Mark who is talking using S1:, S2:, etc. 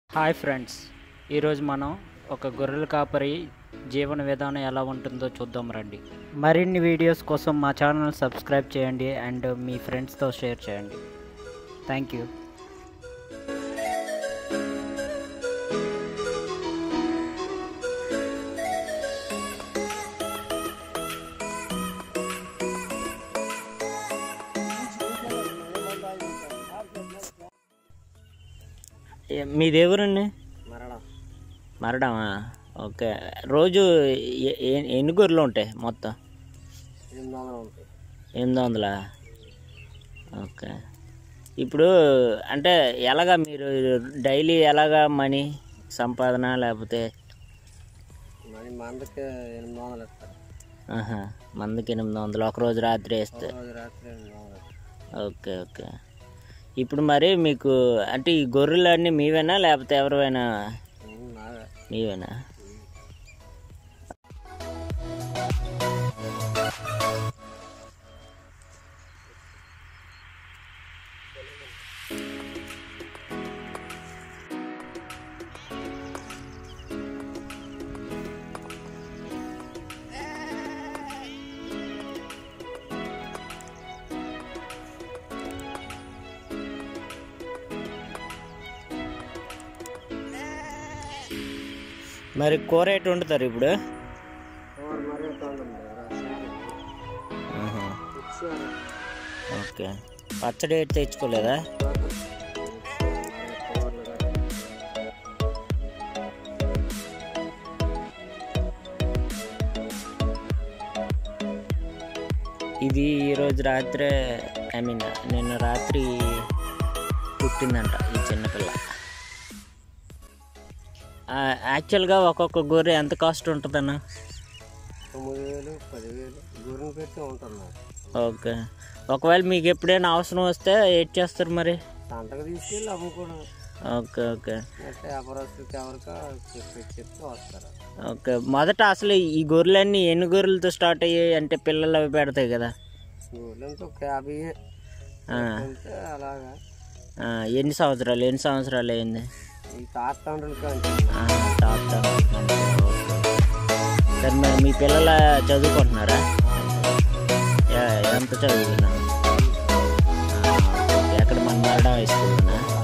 S1: Hi friends ఈరోజు మనం ఒక గొర్రెల కాపరి జీవన విధానం ఎలా ఉంటుందో చూద్దాం రండి మరిన్ని వీడియోస్ కోసం మా ఛానల్ సబ్స్క్రైబ్ చేయండి అండ్ మీ ఫ్రెండ్స్తో షేర్ చేయండి థ్యాంక్ యూ మీ దేవురండి
S2: మరణం
S1: మరడమా ఓకే రోజు ఎ- ఎ- ఎన్ని గొర్రెలు ఉంటాయి మొత్తం
S2: ఎనిమిది వందలు ఉంటాయి
S1: ఎనిమిది వందలా ఓకే ఇప్పుడు అంటే ఎలాగా మీరు డైలీ ఎలాగా మనీ సంపాదన లేకపోతే
S2: మరి మందకి ఎనిమిది వందలు ఇస్తారు
S1: ఆహా, మందికి ఎనిమిది వందలు ఒక రోజు రాత్రి వేస్తే
S2: రోజు రాత్రి ఎనిమిది వందలు
S1: ఓకే ఓకే ఇప్పుడు మరి మీకు అంటే ఈ గొర్రెలు అన్నీ మీవేనా లేకపోతే ఎవరివైనా
S2: ఉమ్, నావే
S1: మీవేనా మరి కూర ఎటు వండుతారు ఇప్పుడు
S2: ఎవరు మరీ తొందర
S1: ఆహా. ఓకే పచ్చడి ఏటి తెచ్చుకోలేదా ఇది ఈరోజు రాత్రే ఐ మీన్ నిన్న రాత్రి పుట్టిందంట ఈ చిన్నపిల్ల ఆ, యాక్చువల్గా ఒక్కొక్క గొర్రె ఎంత కాస్ట్ ఉంటుందన్న
S2: తొమ్మిది వేలు పదివేలు గురిని పెట్టి ఉంటున్నారు
S1: ఓకే ఒకవేళ మీకు ఎప్పుడైనా అవసరం వస్తే ఏం చేస్తారు మరి
S2: సంతకు తీసుకెళ్ళి అమ్ముకోవడం
S1: ఓకే ఓకే
S2: అంటే వ్యాపారస్తులకి ఎవరికా చెప్పి చెప్తే వస్తారు
S1: ఓకే మొదట అసలు ఈ గొర్రెలన్నీ ఎన్ని గొర్రెలతో స్టార్ట్ అయ్యాయి అంటే పిల్లలు అవి పెడతాయి కదా
S2: ఊళ్ళంతా ఒక యాభై
S1: ఆ,
S2: అంటే అలాగా
S1: ఆ, ఎన్ని సంవత్సరాలు ఎన్ని సంవత్సరాలు అయింది
S2: ఈ తాత తండ్రులు కానీ
S1: ఆ, తాత ఓకే, ఓకే. సరే మరి మీ పిల్లల చదువుకుంటున్నారా యా, ఎంత చదువుతున్నారు ఆ, ఓకే. ఎక్కడ మన మరడా హై స్కూల్నా